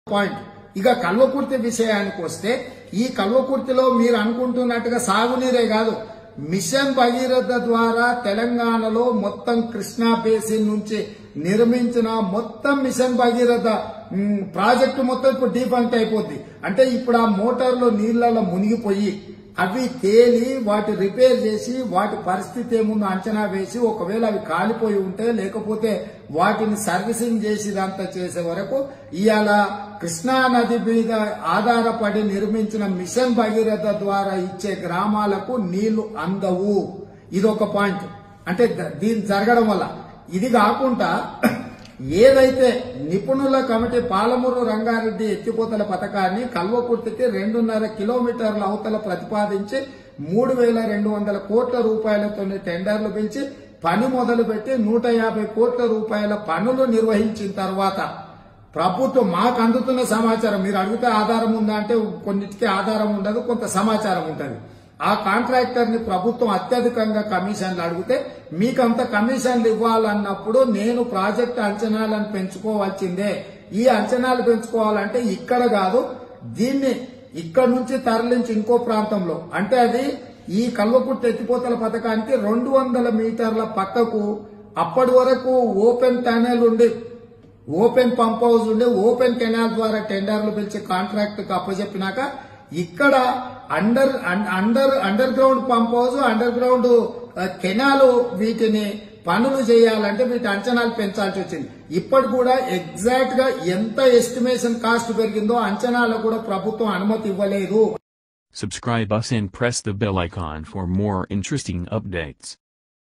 Point ఇక కల్వకుర్తి విషయానికి వస్తే ఈ కల్వకుర్తిలో మీరు అనుకుంటున్నట్టుగా సాగునీరే కాదు మిషన్ భగీరథ ద్వారా తెలంగాణలో మొత్తం కృష్ణా బేసిన్ నుంచి నిర్మించిన మొత్తం మిషన్ భగీరథ మ్, ప్రాజెక్టు మొత్తం ఇప్పుడు డీఫంక్ట్ అయిపోద్ది అంటే ఇప్పుడు ఆ మోటార్లో నీళ్లలో మునిగిపోయి అవి తేలి వాటి రిపేర్ చేసి వాటి పరిస్థితి ఏముందో అంచనా వేసి ఒకవేళ అవి కాలిపోయి ఉంటే లేకపోతే వాటిని సర్వీసింగ్ చేసి ఇదంతా చేసే వరకు ఇవాళ కృష్ణా నది మీద ఆధారపడి నిర్మించిన మిషన్ భగీరథ ద్వారా ఇచ్చే గ్రామాలకు నీళ్లు అందవు ఇది ఒక పాయింట్ అంటే ద- దీని జరగడం వల్ల ఇది కాకుండా ఏదైతే నిపుణుల కమిటీ పాలమూరు రంగారెడ్డి ఎత్తిపోతల పథకాన్ని కల్వకుర్తికి రెండున్నర కిలోమీటర్ల అవతల ప్రతిపాదించి మూడు వేల రెండు వందల కోట్ల రూపాయలతో టెండర్లు పిలిచి పని మొదలుపెట్టి నూట యాభై కోట్ల రూపాయల పనులు నిర్వహించిన తర్వాత ప్రభుత్వం మాకు అందుతున్న సమాచారం మీరు అడిగితే ఆధారం ఉందా అంటే కొన్నిటికి ఆధారం ఉండదు కొంత సమాచారం ఉంటుంది ఆ కాంట్రాక్టర్ ని ప్రభుత్వం అత్యధికంగా కమిషన్లు అడిగితే మీకు అంత కమిషన్లు ఇవ్వాలన్నప్పుడు నేను ప్రాజెక్ట్ అంచనాలను పెంచుకోవాల్సిందే ఈ అంచనాలు పెంచుకోవాలంటే ఇక్కడ కాదు దీన్ని ఇక్కడ నుంచి తరలించి ఇంకో ప్రాంతంలో అంటే అది ఈ కల్వకుట్టు ఎత్తిపోతల పథకానికి రెండు వందల మీటర్ల పక్కకు అప్పటి వరకు ఓపెన్ టనల్ ఉండి ఓపెన్ పంప్ హౌస్ ఉండే ఓపెన్ కెనాల్ ద్వారా టెండర్లు పిలిచి కాంట్రాక్ట్ కు అప్పచెప్పినాక ఇక్కడ అండర్ అన్- under underground pump house underground canal వీటిని పనులు చేయాలంటే వీటి అంచనాలు పెంచాల్సి వచ్చింది ఇప్పటి కూడా ఎగ్జాక్ట్ గా ఎంత ఎస్టిమేషన్ కాస్ట్ పెరిగిందో అంచనాలకు కూడా ప్రభుత్వం అనుమతి ఇవ్వలేదు Subscribe us and press the bell icon for more interesting updates.